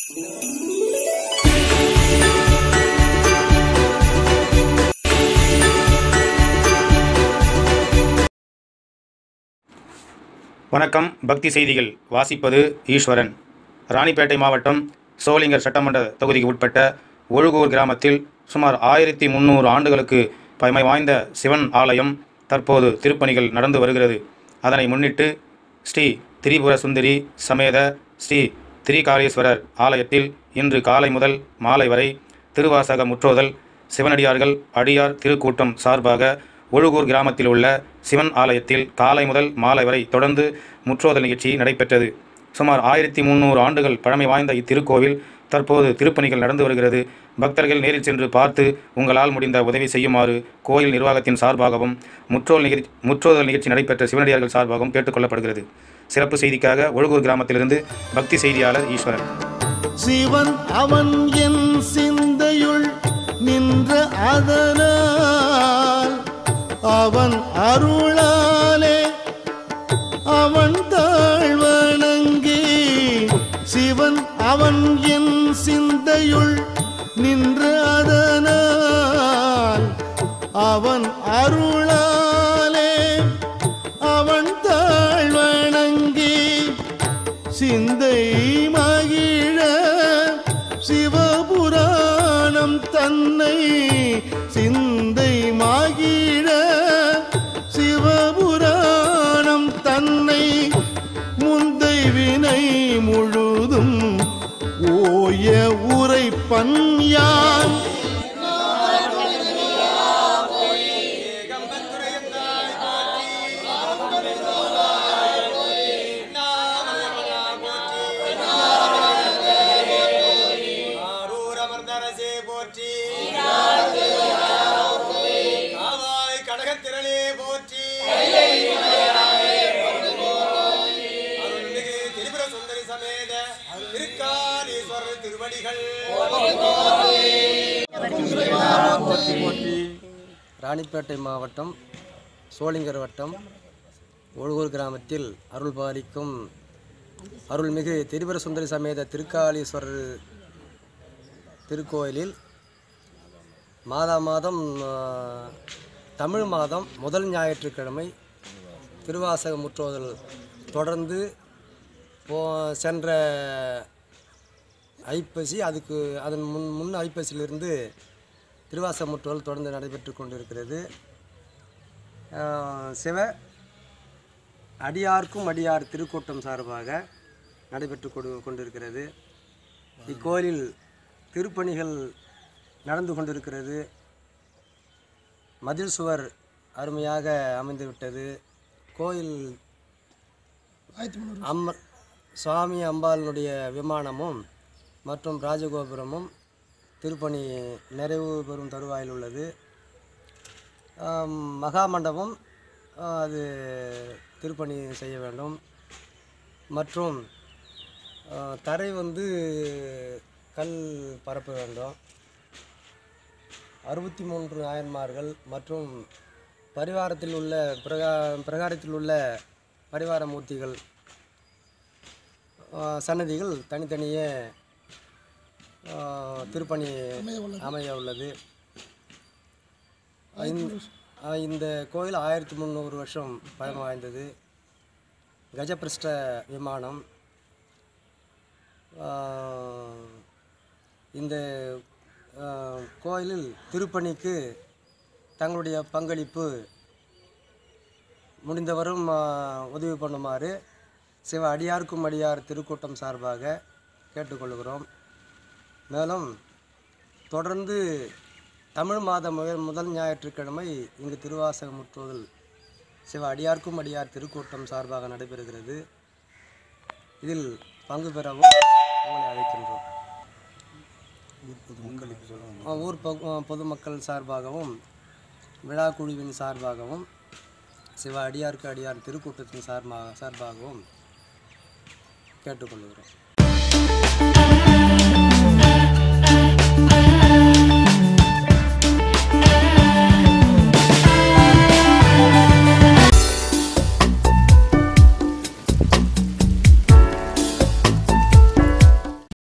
வணக்கம் பக்தி செய்திகள் வாசிப்பது ஈஸ்வரன் ராணிப்பேட்டை மாவட்டம் சோளிங்கர் சட்டமன்ற தொகுதிக்கு உட்பட்ட ஒழுகூர் கிராமத்தில் சுமார் ஆயிரத்தி முந்நூறு ஆண்டுகளுக்கு பழமை வாய்ந்த சிவன் ஆலயம் தற்போது திருப்பணிகள் நடந்து வருகிறது அதனை முன்னிட்டு ஸ்ரீ திரிபுர சுந்தரி சமேத ஸ்ரீ திரிகாளேஸ்வரர் ஆலயத்தில் இன்று காலை முதல் மாலை வரை திருவாசக முற்றோதல் சிவனடியார்கள் அடியார் திருக்கூட்டம் சார்பாக ஒழுகூர் கிராமத்தில் உள்ள சிவன் ஆலயத்தில் காலை முதல் மாலை வரை தொடர்ந்து முற்றோதல் நிகழ்ச்சி நடைபெற்றது சுமார் ஆயிரத்தி முந்நூறு ஆண்டுகள் பழமை வாய்ந்த இத்திருக்கோவில் தற்போது திருப்பணிகள் நடந்து வருகிறது பக்தர்கள் நேரில் சென்று பார்த்து உங்களால் முடிந்த உதவி செய்யுமாறு கோயில் நிர்வாகத்தின் சார்பாகவும் முற்றோல் நிகழ்ச்சி முற்றோதல் நிகழ்ச்சி நடைபெற்ற சிவனடியார்கள் சார்பாகவும் கேட்டுக்கொள்ளப்படுகிறது சிறப்பு செய்திக்காக ஒழுகூர் கிராமத்திலிருந்து பக்தி செய்தியாளர் ஈஸ்வரன் சிவன் அவன் என் சிந்தையுள் நின்ற அதனால் அவன் அருளாலே அவன் தாழ்வணங்கி சிவன் அவன் என் சிந்தையுள் நின்ற அதனால் அவன் அருளாலே அவன் தாழ்வணங்கி சிந்தை மகிழ சிவபுராணம் தன்னை சிந்தை மகிழ சிவபுராணம் தன்னை முந்தை வினை முழுதும் ஓய உரைப்பன் யான் ஆரூரமர்ந்தரசே போற்றி காவாய் கடகத்திரளே போற்றி அருள்மிகு திரிபுர சுந்தரி சமேத திருக்காலீஸ்வரர் திருவடிகள் ராணிப்பேட்டை மாவட்டம் சோளிங்கர் வட்டம் ஒழுகூர் கிராமத்தில் அருள் பாலிக்கும் அருள்மிகு திரிபுர சுந்தரி சமேத திருக்காளீஸ்வரர் திருக்கோயிலில் மாதா மாதம் ஆ, தமிழ் மாதம் முதல் ஞாயிற்றுக்கிழமை திருவாசக முற்றோதல் தொடர்ந்து போ சென்ற ஐப்பசி அதுக்கு அதன் முன் முன் ஐப்பசியிலிருந்து திருவாசக முற்றோதல் தொடர்ந்து நடைபெற்று கொண்டிருக்கிறது ஆஹ் சிவ அடியார்க்கும் அடியார் திருக்கூட்டம் சார்பாக நடைபெற்று கொண்டு கொண்டிருக்கிறது இக்கோயிலில் திருப்பணிகள் நடந்து கொண்டிருக்கிறது மதில் சுவர் அருமையாக அமைந்துவிட்டது கோயில் அம்ம சுவாமி அம்பாளினுடைய விமானமும் மற்றும் ராஜகோபுரமும் திருப்பணி நிறைவு பெறும் தருவாயில் உள்ளது ஆம், மகா மண்டபம் ஆ, அது திருப்பணி செய்ய வேண்டும் மற்றும் ஆ, தரை வந்து கல் பரப்ப வேண்டும் அறுபத்தி மூன்று நாயன்மார்கள் மற்றும் பரிவாரத்தில் உள்ள பிரகா பிரகாரத்தில் உள்ள பரிவார மூர்த்திகள் ஆ, சன்னதிகள் தனித்தனியே ஆ, திருப்பணி அமைய உள்ளது இந்த- ஆ, இந்த கோயில் ஆயிரத்தி முந்நூறு வருஷம் பழமை வாய்ந்தது கஜபிரஷ்ட விமானம் ஆ, இந்த ஆ, கோயிலில் திருப்பணிக்கு தங்களுடைய பங்களிப்பு முடிந்தவரும் ஆ, உதவி பண்ணுமாறு சிவ அடியார்க்கும் அடியார் திருக்கூட்டம் சார்பாக கேட்டுக்கொள்கிறோம் மேலும் தொடர்ந்து தமிழ் மாத முதல் முதல் ஞாயிற்றுக்கிழமை இங்கு திருவாசக முற்றுதல் சிவ அடியார்க்கும் அடியார் திருக்கூட்டம் சார்பாக நடைபெறுகிறது இதில் பங்கு பெறவும் உங்களை அழைக்கின்றோம் ஆ, ஊர் பொ- ஆ, பொதுமக்கள் சார்பாகவும் விழா குழுவின் சார்பாகவும் சிவ அடியார்க்கு அடியார் திருக்கூட்டத்தின் சார்பாக சார்பாகவும் கேட்டுக்கொள்கிறோம்